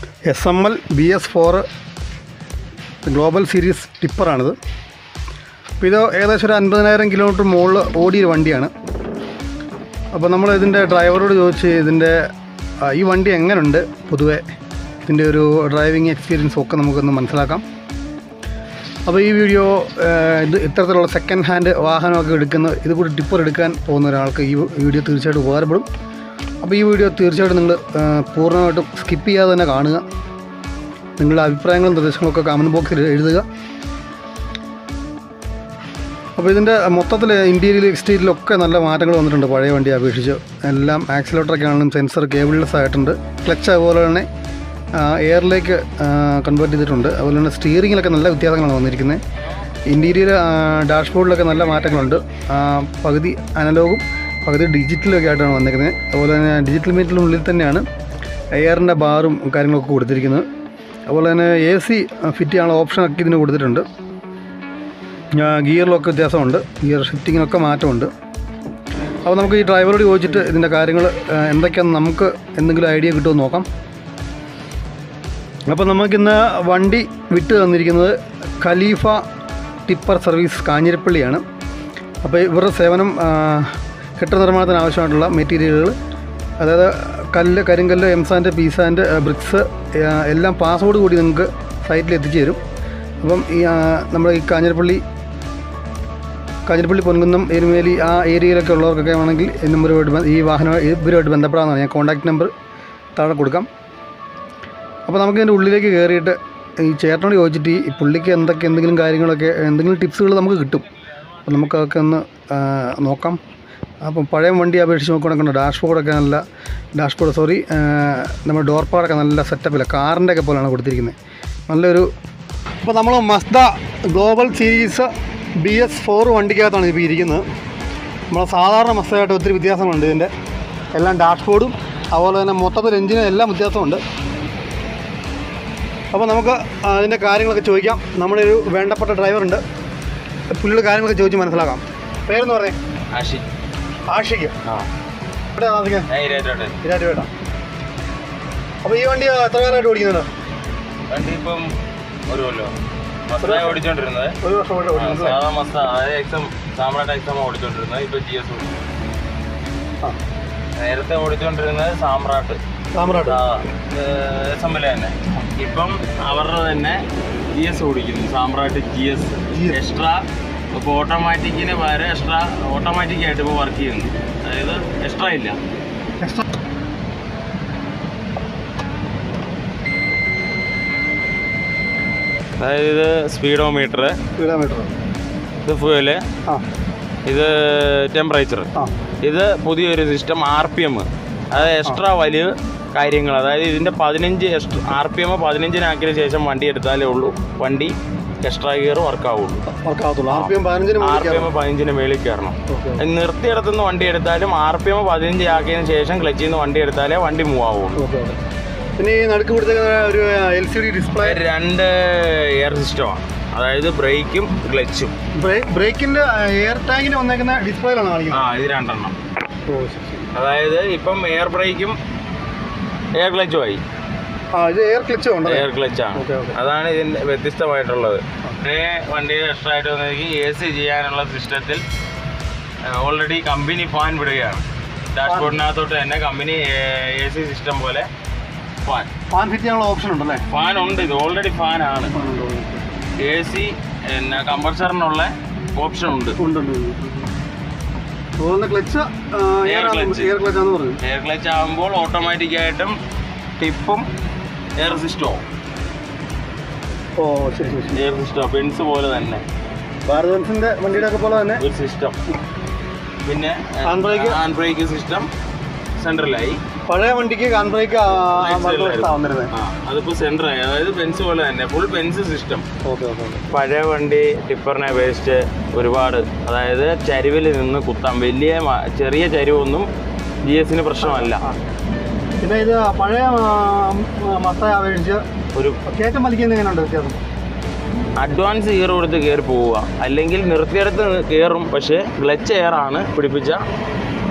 S M L B S four global series ടിപ്പറാണിത് അപ്പോൾ ഇത് ഏകദേശം ഒരു അൻപതിനായിരം കിലോമീറ്റർ മുകളിൽ ഓടിയ വണ്ടിയാണ് അപ്പോൾ നമ്മൾ ഇതിൻ്റെ ഡ്രൈവറോട് ചോദിച്ച് ഇതിൻ്റെ ആ, ഈ വണ്ടി എങ്ങനെയുണ്ട് പൊതുവെ ഇതിൻ്റെ ഒരു ഡ്രൈവിംഗ് എക്സ്പീരിയൻസ് ഒക്കെ നമുക്കൊന്ന് മനസ്സിലാക്കാം അപ്പോൾ ഈ വീഡിയോ ആ, ഇത് ഇത്തരത്തിലുള്ള സെക്കൻഡ് ഹാൻഡ് വാഹനമൊക്കെ എടുക്കുന്ന ഇത് കൂടി ടിപ്പർ എടുക്കാൻ പോകുന്ന ഒരാൾക്ക് ഈ വീഡിയോ തീർച്ചയായിട്ടും ഉപകാരപ്പെടും അപ്പോൾ ഈ വീഡിയോ തീർച്ചയായിട്ടും നിങ്ങൾ പൂർണ്ണമായിട്ടും സ്കിപ്പ് ചെയ്യാതെ തന്നെ കാണുക നിങ്ങളുടെ അഭിപ്രായങ്ങളും നിർദ്ദേശങ്ങളൊക്കെ കമൻറ്റ് ബോക്സിൽ എഴുതുക അപ്പോൾ ഇതിൻ്റെ മൊത്തത്തിൽ ഇൻറ്റീരിയൽ എക്സ്റ്റീരിയലൊക്കെ നല്ല മാറ്റങ്ങൾ വന്നിട്ടുണ്ട് പഴയ വണ്ടി അപേക്ഷിച്ച് എല്ലാം ആക്സിലേറ്ററൊക്കെ ആണെങ്കിലും സെൻസർ കേബിൾലെസ് ആയിട്ടുണ്ട് ക്ലച്ച് അതുപോലെ തന്നെ എയറിലേക്ക് കൺവേർട്ട് ചെയ്തിട്ടുണ്ട് അതുപോലെ തന്നെ സ്റ്റിയറിങ്ങിലൊക്കെ നല്ല വ്യത്യാസങ്ങളാണ് വന്നിരിക്കുന്നത് ഇൻറ്റീരിയർ ഡാഷ്ബോർഡിലൊക്കെ നല്ല മാറ്റങ്ങളുണ്ട് ആ, പകുതി അനലോഗും പകുതി ഡിജിറ്റലൊക്കെ ആയിട്ടാണ് വന്നിരിക്കുന്നത് അതുപോലെ തന്നെ ഡിജിറ്റൽ മീറ്ററിനുള്ളിൽ തന്നെയാണ് എയറിൻ്റെ ബാറും കാര്യങ്ങളൊക്കെ കൊടുത്തിരിക്കുന്നത് അതുപോലെ തന്നെ എ സി ഫിറ്റ് ചെയ്യാനുള്ള ഓപ്ഷനൊക്കെ ഇതിന് കൊടുത്തിട്ടുണ്ട് ഗിയറിലൊക്കെ വ്യത്യാസമുണ്ട് ഗിയർ ഷിഫ്റ്റിങ്ങിനൊക്കെ മാറ്റമുണ്ട് അപ്പോൾ നമുക്ക് ഈ ഡ്രൈവറോട് ചോദിച്ചിട്ട് ഇതിൻ്റെ കാര്യങ്ങൾ എന്തൊക്കെയാണെന്ന് നമുക്ക് എന്തെങ്കിലും ഐഡിയ കിട്ടുമോ എന്ന് നോക്കാം അപ്പോൾ നമുക്കിന്ന് വണ്ടി വിട്ട് തന്നിരിക്കുന്നത് ഖലീഫ ടിപ്പർ സർവീസ് കാഞ്ഞിരപ്പള്ളിയാണ് അപ്പോൾ ഇവരുടെ സേവനം ആ, കെട്ടിട നിർമ്മാണത്തിന് ആവശ്യമായിട്ടുള്ള മെറ്റീരിയലുകൾ അതായത് കല്ല് കരിങ്കല്ല് എംസാൻഡ് പീസാൻഡ് ബ്രിക്സ് എല്ലാം പാസ്വേഡ് കൂടി നിങ്ങൾക്ക് സൈറ്റിൽ എത്തിച്ചു തരും അപ്പം ഈ ആ, നമ്മുടെ ഈ കാഞ്ഞിരപ്പള്ളി കാഞ്ഞിരപ്പള്ളി പൊൻകുന്നം എരുമേലി ആ ഏരിയയിലൊക്കെ ഉള്ളവർക്കൊക്കെ വേണമെങ്കിൽ ഈ നമ്പറുമായിട്ട് ബ- ഈ വാഹനം ഇവരുമായിട്ട് ബന്ധപ്പെടാമെന്നാണ് ഞാൻ കോൺടാക്ട് നമ്പർ താഴെ കൊടുക്കാം അപ്പോൾ നമുക്ക് ഇതിൻ്റെ ഉള്ളിലേക്ക് കയറിയിട്ട് ഈ ചേട്ടനോട് ചോദിച്ചിട്ട് ഈ പുള്ളിക്ക് എന്തൊക്കെ എന്തെങ്കിലും കാര്യങ്ങളൊക്കെ എന്തെങ്കിലും ടിപ്സുകൾ നമുക്ക് കിട്ടും അപ്പോൾ നമുക്കതൊക്കെ ഒന്ന് ആ, നോക്കാം അപ്പം പഴയ വണ്ടി അപേക്ഷിച്ച് നോക്കുകയാണെങ്കിൽ ഡാഷ്ബോർഡൊക്കെ നല്ല ഡാഷ്ബോർഡ് സോറി നമ്മുടെ ഡോർ പാടൊക്കെ നല്ല സെറ്റപ്പില്ല കാറിൻ്റെ ഒക്കെ പോലെയാണ് കൊടുത്തിരിക്കുന്നത് നല്ലൊരു അപ്പോൾ നമ്മൾ Mazda global series B S four വണ്ടിക്കകത്താണ് ഇപ്പോൾ ഇരിക്കുന്നത് നമ്മളെ സാധാരണ മസ്തയായിട്ട് ഒത്തിരി വ്യത്യാസങ്ങളുണ്ട് ഇതിൻ്റെ എല്ലാം ഡാഷ്ബോർഡും അതുപോലെ തന്നെ മൊത്തത്തിൽ എഞ്ചിനും എല്ലാം വ്യത്യാസമുണ്ട് അപ്പോൾ നമുക്ക് അതിൻ്റെ കാര്യങ്ങളൊക്കെ ചോദിക്കാം നമ്മുടെ ഒരു വേണ്ടപ്പെട്ട ഡ്രൈവറുണ്ട് പുള്ളിയുടെ കാര്യങ്ങളൊക്കെ ചോദിച്ച് മനസ്സിലാക്കാം പേരെന്ന് പറഞ്ഞേ ആഷി ആഷിക്ക് ആ ഇവിടെ താമസിക്കാൻ ഞാൻ ഇരുപത്തിരണ്ട് ഇരാട്ട് വേണ്ട അപ്പോൾ ഈ വണ്ടി എത്ര കാലമായിട്ട് ഓടിക്കുന്നുണ്ട് വണ്ടി ഇപ്പം ഒരു കൊല്ലോ മസ്ത ഓടിച്ചോണ്ടിരുന്നത് ഒരു വർഷമായിട്ട് ആ, ഓടിക്കുന്നത് സാധാ മസ്ത അതായത് എക്സാം സാമ്രാട്ട് എക്സാം ഓടിച്ചോണ്ടിരുന്നത് ഇപ്പൊ ജി എസ് ആ നേരത്തെ ഓടിച്ചോണ്ടിരുന്നത് Samrat Samrat S M L തന്നെ ഇപ്പം അവരുടെ തന്നെ ജി എസ് ഓടിക്കുന്നു Samrat G S GS. Extra ഇപ്പോൾ ഓട്ടോമാറ്റിക്കിന് പകരം എക്സ്ട്രാ ഓട്ടോമാറ്റിക് ആയിട്ട് ഇപ്പോൾ വർക്ക് ചെയ്യുന്നു അതായത് എക്സ്ട്രാ ഇല്ല എക്സ്ട്രാ അതായത് ഇത് സ്പീഡോമീറ്റർ കിലോമീറ്റർ ഇത് ഫ്യൂല് ആ ഇത് ടെമ്പറേച്ചർ ആ ഇത് പുതിയൊരു സിസ്റ്റം ആർ പി എം അതായത് എക്സ്ട്രാ വലിയ കാര്യങ്ങൾ അതായത് ഇതിൻ്റെ പതിനഞ്ച് ആർ പി എം പതിനഞ്ചിനാക്കിയതിന് ശേഷം വണ്ടി എടുത്താലേ ഉള്ളൂ വണ്ടി എക്സ്ട്രാ ഗിയർ വർക്ക് ആവുള്ളൂ വർക്കാകത്തുള്ളൂ ആർ പി എം പതിനഞ്ചിന് ആർ പി എം പതിനഞ്ചിന് മേളിൽ കയറണം ഓക്കെ നിർത്തിയിടത്തുനിന്ന് വണ്ടി എടുത്താലും ആർ പി എം പതിനഞ്ച് ആക്കിയതിന് ശേഷം ക്ലച്ചിൽ നിന്ന് വണ്ടി എടുത്താലേ വണ്ടി മൂവ് ആവുള്ളൂ ഓക്കെ ഓക്കെ പിന്നെ ഈ നടുക്ക് കൊടുത്തേക്കുന്ന ഒരു എൽ സി ഡി ഡിസ്പ്ലേ രണ്ട് എയർ സിസ്റ്റമാണ് അതായത് ബ്രേക്കും ക്ലച്ചും ബ്രേക്കിന്റെ എയർ ടാങ്കിന് വന്നേക്കുന്ന ഡിസ്പ്ലേയിലാണ് ആ കാണിക്കുന്നത് ഇത് രണ്ടെണ്ണം ഓ ശരി ശരി അതായത് ഇപ്പം എയർ ബ്രേക്കും എയർ ക്ലച്ചുമായി ആ ഇത് എയർ ക്ലച്ച് ഉണ്ട് എയർ ക്ലച്ചാണ് ഓക്കെ ഓക്കെ അതാണ് ഇതിൻ്റെ വ്യത്യസ്തമായിട്ടുള്ളത് പിന്നെ വണ്ടിയിൽ എക്സ്ട്രാ ആയിട്ട് വന്നിരിക്കും എ സി ചെയ്യാനുള്ള സിസ്റ്റത്തിൽ ഓൾറെഡി കമ്പനി ഫാൻ വിടുകയാണ് ഡാഷ്ബോർഡിനകത്തോട്ട് തന്നെ കമ്പനി എ സി സിസ്റ്റം പോലെ ഫാൻ ഫാൻ ഫിറ്റ് ചെയ്യാനുള്ള ഓപ്ഷൻ ഉണ്ടല്ലേ ഫാൻ ഉണ്ട് ഇത് ഓൾറെഡി ഫാൻ ആണ് എ സി പിന്നെ കമ്പൾസറിനുള്ള ഓപ്ഷൻ ഉണ്ട് ഉണ്ട് ഉണ്ട് തോന്നുന്ന clutch Air clutch. Air clutch ആണെന്ന് പറഞ്ഞു എയർ ക്ലച്ച് ആകുമ്പോൾ ഓട്ടോമാറ്റിക് ആയിട്ടും ടിപ്പും എയർ സിസ്റ്റവും ഓ ശരി ശരി ശരി എയർ സിസ്റ്റം പെൻസ് പോലെ തന്നെ ഭാരത് ബെൻസിന്റെ വണ്ടിയുടെ ഒക്കെ പോലെ തന്നെ ഒരു സിസ്റ്റം പിന്നെ Hand brake? Hand brake system സെൻട്രലായി പഴയ വണ്ടിക്ക് ഹാൻഡ് ബ്രേക്ക് വന്നിരുന്നത് ആ അതിപ്പോ സെൻട്രായി അതായത് പെൻസ് പോലെ തന്നെ full Benz system okay okay okay പഴയ വണ്ടി ടിപ്പറിനെ അപേക്ഷിച്ച് ഒരുപാട് അതായത് ചരിവിൽ നിന്ന് കുത്താം വലിയ മ- ചെറിയ ചരിവൊന്നും ജി എസിന് പ്രശ്നമല്ല പിന്നെ ഇത് പഴയ മസ്തയെ അപേക്ഷിച്ച് ഒരു കയറ്റം വലിക്കുന്നത് എങ്ങനെയുണ്ട് വ്യത്യാസം അഡ്വാൻസ് ഗിയർ കൊടുത്ത് കയറി പോവുക അല്ലെങ്കിൽ നിർത്തിയിടത്ത് കയറും പക്ഷേ ക്ലച്ച് എയർ ആണ് പിടിപ്പിച്ച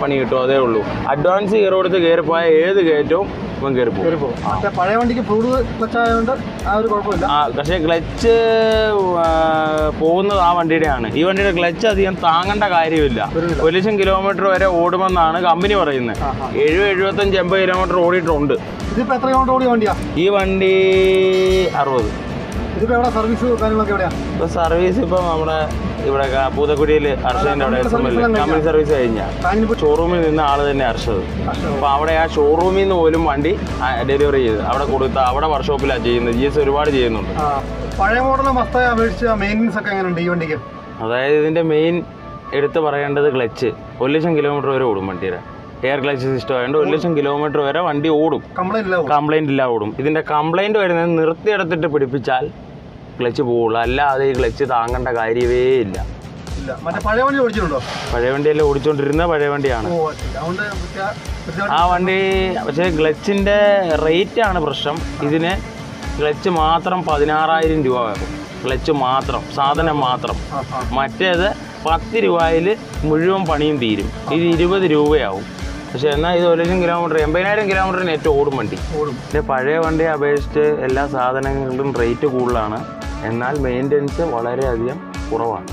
പണി കിട്ടും അതേ ഉള്ളൂ അഡ്വാൻസ് ഗിയർ കൊടുത്ത് കയറി പോയാൽ ഏത് കയറ്റവും ഇവൻ കയറി പോകും കയറിപ്പോകും പക്ഷേ പഴയ വണ്ടിക്ക് ഫ്ലൂഡ് ക്ലച്ച് ആയതുകൊണ്ട് ആ ഒരു കുഴപ്പമില്ല ആ പക്ഷേ ക്ലച്ച് പോകുന്നത് ആ വണ്ടിയുടെയാണ് ഈ വണ്ടിയുടെ ക്ലച്ച് അധികം താങ്ങേണ്ട കാര്യമില്ല വരുന്നില്ല. ഒരു ലക്ഷം കിലോമീറ്റർ വരെ ഓടുമെന്നാണ് കമ്പനി പറയുന്നത് ആ, ആ. എഴുപത് എഴുപത്തഞ്ച് എൺപത് കിലോമീറ്റർ ഓടിയിട്ടുണ്ട് ഇതിപ്പോൾ എത്ര കിലോമീറ്റർ ഓടിയ വണ്ടിയാ ഈ വണ്ടി അറുപത് ഇതിപ്പോൾ എവിടെ സർവീസ് കാര്യങ്ങളൊക്കെ എവിടെയാ ഇപ്പൊ സർവീസ് ഇപ്പൊ നമ്മുടെ ഇവിടെ ക- പൂതക്കുടിയിൽ അർഷദിന്റെ അവിടെ കമ്പനി സർവീസ് എല്ലാം കമ്പനി സർവീസ് കഴിഞ്ഞാൽ അതിനിപ്പോൾ ഷോറൂമിൽ നിന്ന ആള് തന്നെ അർഷദ് അപ്പൊ അവിടെ ആ ഷോറൂമിൽ നിന്ന് പോലും വണ്ടി ഡെലിവറി ചെയ്ത് അവിടെ കൊടുത്ത അവിടെ വർക്ക്ഷോപ്പിലാണ് ചെയ്യുന്നത് ജി എസ് ഒരുപാട് ചെയ്യുന്നുണ്ട് പഴയ മോഡൽ മസ്തായ അപേക്ഷിച്ച് മെയിൻ്റെനൻസ് ഒക്കെ എങ്ങനെയുണ്ട് ഈ വണ്ടിക്ക് അതായത് ഇതിന്റെ മെയിൻ എടുത്ത് പറയേണ്ടത് ക്ലച്ച് ഒരു ലക്ഷം കിലോമീറ്റർ വരെ ഓടും വണ്ടിയുടെ എയർ ക്ലച്ച് സിസ്റ്റം ആയതുകൊണ്ട് ഒരു ലക്ഷം കിലോമീറ്റർ വരെ വണ്ടി ഓടും കംപ്ലൈൻറ്റ് ഇല്ല കംപ്ലൈന്റ് ഇല്ല ഓടും ഇതിന്റെ കംപ്ലൈന്റ് വരുന്നത് നിർത്തിയെടുത്തിട്ട് പിടിപ്പിച്ചാൽ ക്ലച്ച് പോവുള്ളൂ അല്ലാതെ ഈ ക്ലച്ച് താങ്ങേണ്ട കാര്യമേ ഇല്ല ഇല്ല മറ്റേ പഴയ വണ്ടി ഓടിച്ചിട്ടുണ്ടോ പഴയ വണ്ടിയല്ലേ ഓടിച്ചുകൊണ്ടിരുന്ന പഴയ വണ്ടിയാണ് ഓ ശരി. അതുകൊണ്ട് കൃത്യ- കൃത്യമായിട്ട് ആ വണ്ടി പക്ഷേ ക്ലച്ചിൻ്റെ റേറ്റ് ആണ് പ്രശ്നം ഇതിന് ക്ലച്ച് മാത്രം പതിനാറായിരം രൂപ വേണം ക്ലച്ച് മാത്രം സാധനം മാത്രം ആ, ആ. മറ്റേത് പത്ത് രൂപയിൽ മുഴുവൻ പണിയും തീരും ഇത് ഇരുപത് രൂപയാവും പക്ഷേ എന്നാൽ ഇത് ഒരു ലക്ഷം കിലോമീറ്റർ എൺപതിനായിരം കിലോമീറ്ററിന് ഏറ്റവും ഓടും വണ്ടി ഓടും പിന്നെ പഴയ വണ്ടിയെ അപേക്ഷിച്ച് എല്ലാ സാധനങ്ങളിലും റേറ്റ് കൂടുതലാണ് എന്നാൽ മെയിൻ്റെനൻസ് വളരെയധികം കുറവാണ്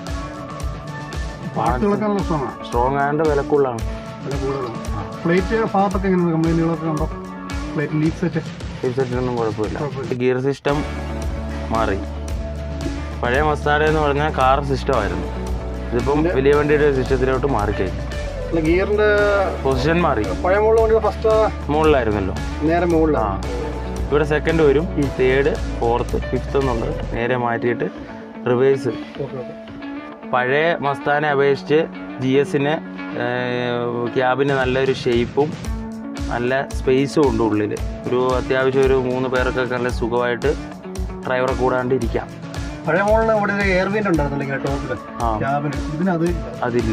പാർട്ടുകളൊക്കെ നല്ല പ്രശ്നമാണ് സ്ട്രോങ് ആയതുകൊണ്ട് വില കൂടുതലാണ് വില കൂടുതലാണ് പ്ലേറ്റ് ഭാഗത്തൊക്കെ എങ്ങനെയാണ് കംപ്ലൈൻറ്റുകളൊക്കെ ഉണ്ടോ പ്ലേറ്റ് ലീക്ക് സെറ്റ് ഹെഡ്സെറ്റിനൊന്നും കുഴപ്പമില്ല കുഴപ്പമില്ല. ഗിയർ സിസ്റ്റം മാറി പഴയ മസ്താര എന്ന് പറഞ്ഞാൽ കാർ സിസ്റ്റം ആയിരുന്നു ഇതിപ്പം വലിയ വണ്ടിയുടെ സിസ്റ്റത്തിലോട്ട് മാറിക്കഴിഞ്ഞു അല്ല ഗിയറിൻ്റെ പൊസിഷൻ മാറി പഴയ മോഡൽ വണ്ടി ഫസ്റ്റ് മുകളിലായിരുന്നല്ലോ നേരെ ആ മുകളിലാണ് ഇവിടെ സെക്കൻഡ് വരും തേർഡ് ഫോർത്ത് ഫിഫ്ത്ത് എന്നുള്ളത് നേരെ മാറ്റിയിട്ട് റിവേഴ്സ് ഓക്കെ ഓക്കെ പഴയ മസ്താനെ അപേക്ഷിച്ച് ജി എസിന് ക്യാബിന് നല്ലൊരു ഷേപ്പും നല്ല സ്പേസും ഉണ്ട് ഉള്ളിൽ ഒരു അത്യാവശ്യം ഒരു മൂന്ന് പേർക്കൊക്കെ നല്ല സുഖമായിട്ട് ഡ്രൈവറെ കൂടാണ്ട് ഇരിക്കാം പഴയ മോഡലിൽ ഇവിടെ ഒരു എയർ വെന്റ് ഉണ്ടായിരുന്നില്ല ഇങ്ങനെ ടോപ്പിൽ ആ ക്യാബിന് ഇതിനത് അതില്ല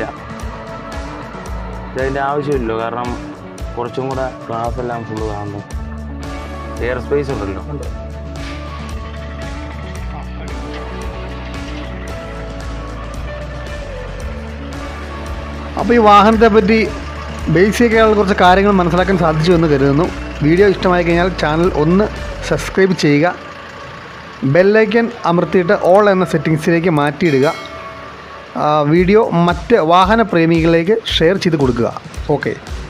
ഇതതിൻ്റെ ആവശ്യമില്ലല്ലോ കാരണം കുറച്ചും കൂടെ ക്ലാസ് എല്ലാം ഫുള്ള് കാണുന്നു എയർ സ്പേസ് ഉണ്ടല്ലോ ഉണ്ട് അപ്പോൾ ഈ വാഹനത്തെ പറ്റി ബേസിക് ആയുള്ള കുറച്ച് കാര്യങ്ങൾ മനസ്സിലാക്കാൻ സാധിച്ചു എന്ന് കരുതുന്നു വീഡിയോ ഇഷ്ടമായി കഴിഞ്ഞാൽ ചാനൽ ഒന്ന് സബ്സ്ക്രൈബ് ചെയ്യുക ബെല്ലൈക്കൻ അമർത്തിയിട്ട് ഓൾ എന്ന സെറ്റിങ്സിലേക്ക് മാറ്റിയിടുക ആ, വീഡിയോ മറ്റ് വാഹന പ്രേമികളിലേക്ക് ഷെയർ ചെയ്ത് കൊടുക്കുക ഓക്കെ